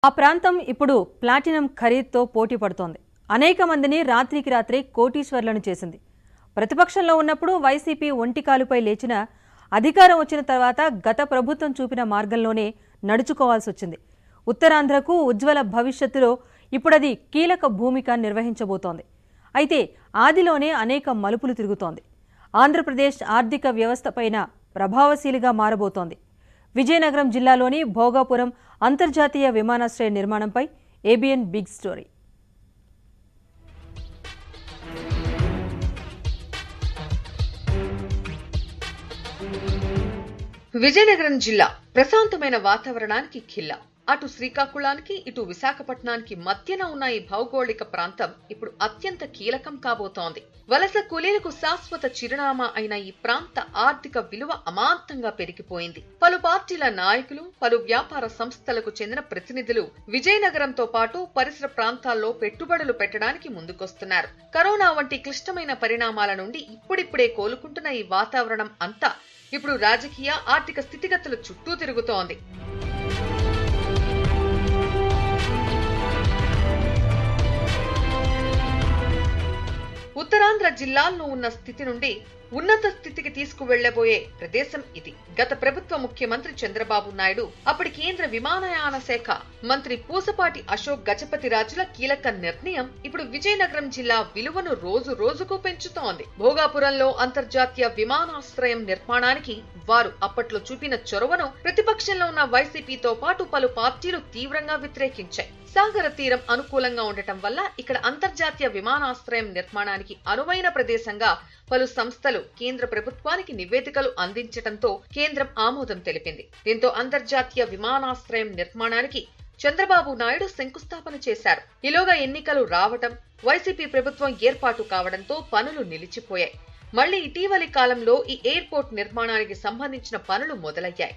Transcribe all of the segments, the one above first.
ఆ ప్రాంతం ఇప్పుడు ప్లాటినం ఖరీదుతో పోటీ పడుతోంది అనేక మందిని రాత్రికి రాత్రే కోటీశ్వర్లను చేసింది ప్రతిపక్షంలో ఉన్నప్పుడు వైసీపీ ఒంటికాలుపై లేచిన అధికారం వచ్చిన తర్వాత గత ప్రభుత్వం చూపిన మార్గంలోనే నడుచుకోవాల్సి వచ్చింది ఉత్తరాంధ్రకు ఉజ్వల భవిష్యత్తులో ఇప్పుడది కీలక భూమిక నిర్వహించబోతోంది అయితే ఆదిలోనే అనేక మలుపులు తిరుగుతోంది ఆంధ్రప్రదేశ్ ఆర్థిక వ్యవస్థపైన ప్రభావశీలిగా మారబోతోంది విజయనగరం జిల్లాలోని భోగాపురం అంతర్జాతీయ విమానాశ్రయ నిర్మాణంపై ఏబిఎన్ బిగ్ స్టోరీ విజయనగరం జిల్లా ప్రశాంతమైన వాతావరణానికి ఖిల్లా అటు శ్రీకాకుళానికి ఇటు విశాఖపట్నానికి మధ్యన ఉన్న ఈ భౌగోళిక ప్రాంతం ఇప్పుడు అత్యంత కీలకం కాబోతోంది వలస కూలీలకు శాశ్వత చిరునామా అయిన ఈ ప్రాంత ఆర్థిక విలువ అమాంతంగా పెరిగిపోయింది పలు పార్టీల నాయకులు పలు వ్యాపార సంస్థలకు చెందిన ప్రతినిధులు విజయనగరంతో పాటు పరిసర ప్రాంతాల్లో పెట్టుబడులు పెట్టడానికి ముందుకొస్తున్నారు కరోనా వంటి క్లిష్టమైన పరిణామాల నుండి ఇప్పుడిప్పుడే కోలుకుంటున్న ఈ వాతావరణం అంతా ఇప్పుడు రాజకీయ ఆర్థిక స్థితిగతుల చుట్టూ తిరుగుతోంది ఉత్తరాంధ్ర జిల్లాల్లో ఉన్న స్థితి నుండి ఉన్నత స్థితికి తీసుకువెళ్లబోయే ప్రదేశం ఇది గత ప్రభుత్వ ముఖ్యమంత్రి చంద్రబాబు నాయుడు అప్పటి కేంద్ర విమానయాన శాఖ మంత్రి పూసపాటి అశోక్ గజపతిరాజుల కీలక నిర్ణయం ఇప్పుడు విజయనగరం జిల్లా విలువను రోజు రోజుకు పెంచుతోంది భోగాపురంలో అంతర్జాతీయ విమానాశ్రయం నిర్మాణానికి వారు అప్పట్లో చూపిన చొరవను ప్రతిపక్షంలో ఉన్న వైసీపీతో పాటు పలు పార్టీలు తీవ్రంగా వ్యతిరేకించాయి సాగర తీరం అనుకూలంగా ఉండటం వల్ల ఇక్కడ అంతర్జాతీయ విమానాశ్రయం నిర్మాణానికి అనువైన ప్రదేశంగా పలు సంస్థలు కేంద్ర ప్రభుత్వానికి నివేదికలు అందించడంతో కేంద్రం ఆమోదం తెలిపింది దీంతో అంతర్జాతీయ విమానాశ్రయం నిర్మాణానికి చంద్రబాబు నాయుడు శంకుస్థాపన చేశారు ఈలోగా ఎన్నికలు రావటం వైసీపీ ప్రభుత్వం ఏర్పాటు కావడంతో పనులు నిలిచిపోయాయి మళ్లీ ఇటీవలి కాలంలో ఈ ఎయిర్పోర్ట్ నిర్మాణానికి సంబంధించిన పనులు మొదలయ్యాయి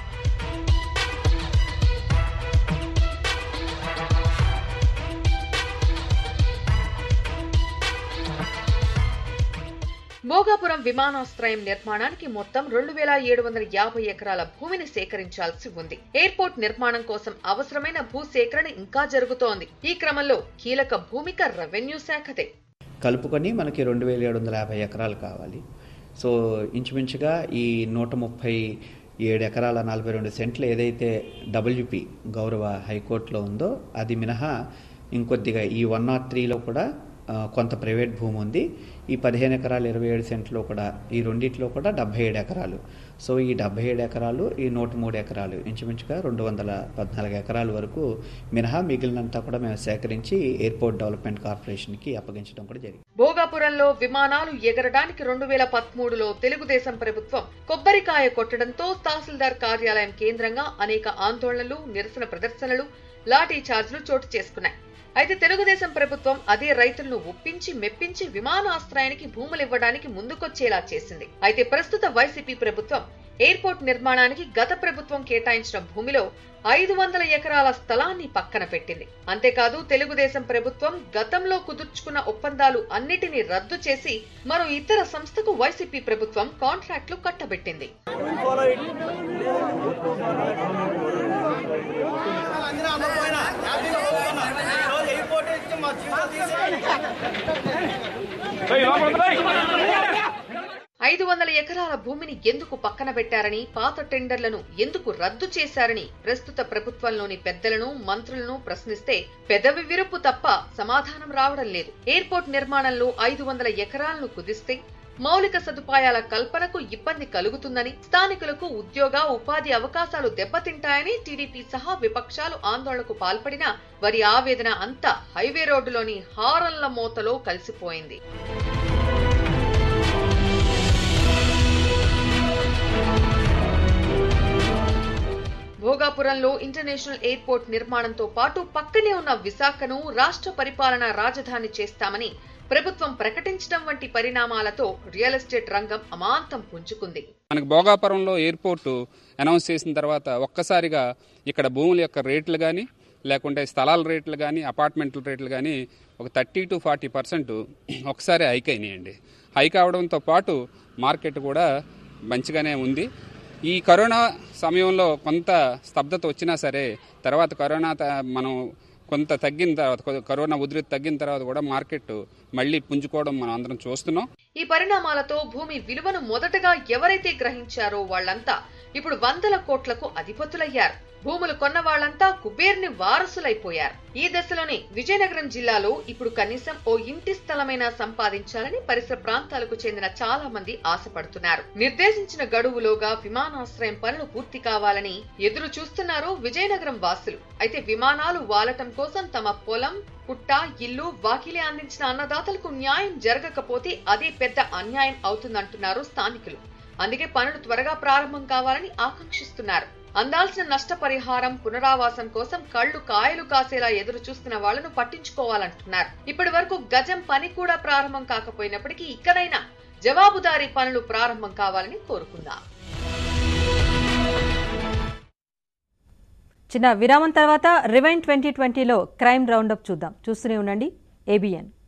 భోగాపురం విమానాశ్రయం నిర్మాణానికి మొత్తం రెండు వేల ఏడు వందల యాభై ఎకరాల భూమిని సేకరించాల్సి ఉంది ఎయిర్పోర్ట్ నిర్మాణం కోసం అవసరమైన భూ సేకరణ ఇంకా జరుగుతోంది ఈ క్రమంలో కీలక భూమిక రెవెన్యూ శాఖదే కలుపుకొని మనకి రెండు వేల ఏడు వందల యాభై ఎకరాలు కావాలి సో ఇంచుమించుగా ఈ నూట ముప్పై ఏడు ఎకరాల నలభై రెండు సెంట్లు ఏదైతే డబ్ల్యూపి గౌరవ హైకోర్టులో ఉందో అది మినహా ఇంకొద్దిగా ఈ వన్ నాట్ త్రీలో కూడా ఆ, కొంత ప్రైవేట్ భూమి ఉంది ఈ పదిహేను ఎకరాలు ఇరవై ఏడు సెంట్లో కూడా ఈ రెండిట్లో కూడా డెబ్బై ఏడు ఎకరాలు సో ఈ డెబ్బై ఏడు ఎకరాలు ఈ నూట మూడు ఎకరాలు ఇంచుమించుగా రెండు వందల పద్నాలుగు ఎకరాల వరకు మినహా మిగిలినంతా కూడా మేము సేకరించి ఎయిర్పోర్ట్ డెవలప్మెంట్ కార్పొరేషన్కి అప్పగించడం కూడా జరిగింది భోగాపురంలో విమానాలు ఎగరడానికి రెండు వేల పదమూడులో తెలుగుదేశం ప్రభుత్వం కొబ్బరికాయ కొట్టడంతో తహసీల్దార్ కార్యాలయం కేంద్రంగా అనేక ఆందోళనలు నిరసన ప్రదర్శనలు లాఠీ చార్జీలు చోటు చేసుకున్నాయి అయితే తెలుగుదేశం ప్రభుత్వం అదే రైతులను ఒప్పించి మెప్పించి విమానాశ్రయానికి భూములు ఇవ్వడానికి ముందుకొచ్చేలా చేసింది అయితే ప్రస్తుత వైసీపీ ప్రభుత్వం ఎయిర్పోర్ట్ నిర్మాణానికి గత ప్రభుత్వం కేటాయించిన భూమిలో ఐదు వందల ఎకరాల స్థలాన్ని పక్కన పెట్టింది అంతేకాదు తెలుగుదేశం ప్రభుత్వం గతంలో కుదుర్చుకున్న ఒప్పందాలు అన్నిటినీ రద్దు చేసి మరో ఇతర సంస్థకు వైసీపీ ప్రభుత్వం కాంట్రాక్టులు కట్టబెట్టింది ఐదు వందల ఎకరాల భూమిని ఎందుకు పక్కన పెట్టారని పాత టెండర్లను ఎందుకు రద్దు చేశారని ప్రస్తుత ప్రభుత్వంలోని పెద్దలను మంత్రులను ప్రశ్నిస్తే పెదవి విరుపు తప్ప సమాధానం రావడం లేదు ఎయిర్పోర్ట్ నిర్మాణంలో ఐదు వందల ఎకరాలను కుదిస్తే మౌలిక సదుపాయాల కల్పనకు ఇబ్బంది కలుగుతుందని స్థానికులకు ఉద్యోగ ఉపాధి అవకాశాలు దెబ్బతింటాయని టీడీపీ సహా విపక్షాలు ఆందోళనకు పాల్పడినా వారి ఆవేదన అంతా హైవే రోడ్డులోని హారన్ల మోతలో కలిసిపోయింది భోగాపురంలో ఇంటర్నేషనల్ ఎయిర్పోర్ట్ నిర్మాణంతో పాటు పక్కనే ఉన్న విశాఖను రాష్ట్ర పరిపాలనా రాజధాని చేస్తామని ప్రభుత్వం ప్రకటించడం వంటి పరిణామాలతో రియల్ ఎస్టేట్ రంగం అమాంతం పుంజుకుంది మనకి భోగాపురంలో ఎయిర్పోర్టు అనౌన్స్ చేసిన తర్వాత ఒక్కసారిగా ఇక్కడ భూముల యొక్క రేట్లు కానీ లేకుంటే స్థలాల రేట్లు కానీ అపార్ట్మెంట్ల రేట్లు కానీ ఒక థర్టీ టు ఫార్టీ పర్సెంట్ ఒకసారి హైక్ అయినాయండి హైక్ అవడంతో పాటు మార్కెట్ కూడా మంచిగానే ఉంది ఈ కరోనా సమయంలో కొంత స్తబ్దత వచ్చినా సరే తర్వాత కరోనా త- మనం కొంత తగ్గిన తర్వాత కొ- కరోనా ఉధృతి తగ్గిన తర్వాత కూడా మార్కెట్ మళ్ళీ పుంజుకోవడం మనం అందరం చూస్తున్నాం ఈ పరిణామాలతో భూమి విలువను మొదటగా ఎవరైతే గ్రహించారో వాళ్ళంతా ఇప్పుడు వందల కోట్లకు అధిపతులయ్యారు భూములు కొన్న వాళ్ళంతా కుబేర్ని వారసులైపోయారు ఈ దశలోనే విజయనగరం జిల్లాలో ఇప్పుడు కనీసం ఓ ఇంటి స్థలమైనా సంపాదించాలని పరిసర ప్రాంతాలకు చెందిన చాలా మంది ఆశపడుతున్నారు నిర్దేశించిన గడువులోగా విమానాశ్రయం పనులు పూర్తి కావాలని ఎదురు చూస్తున్నారు విజయనగరం వాసులు అయితే విమానాలు వాలటం కోసం తమ పొలం పుట్ట ఇల్లు వాకిలి అందించిన అన్నదాతలకు న్యాయం జరగకపోతే అదే పెద్ద అన్యాయం అవుతుందంటున్నారు స్థానికులు అందుకే పనులు త్వరగా ప్రారంభం కావాలని ఆకాంక్షిస్తున్నారు అందాల్సిన నష్టపరిహారం పునరావాసం కోసం కళ్ళు కాయలు కాసేలా ఎదురు చూస్తున్న వాళ్లను పట్టించుకోవాలంటున్నారు ఇప్పటి వరకు గజం పని కూడా ప్రారంభం కాకపోయినప్పటికీ ఇక్కడైనా జవాబుదారీ పనులు ప్రారంభం కావాలని కోరుకుందాం చిన్న విరామం తర్వాత రివైన్ ట్వంటీ ట్వంటీలో క్రైమ్ రౌండప్ చూద్దాం చూస్తూనే ఉండండి ఏబిఎన్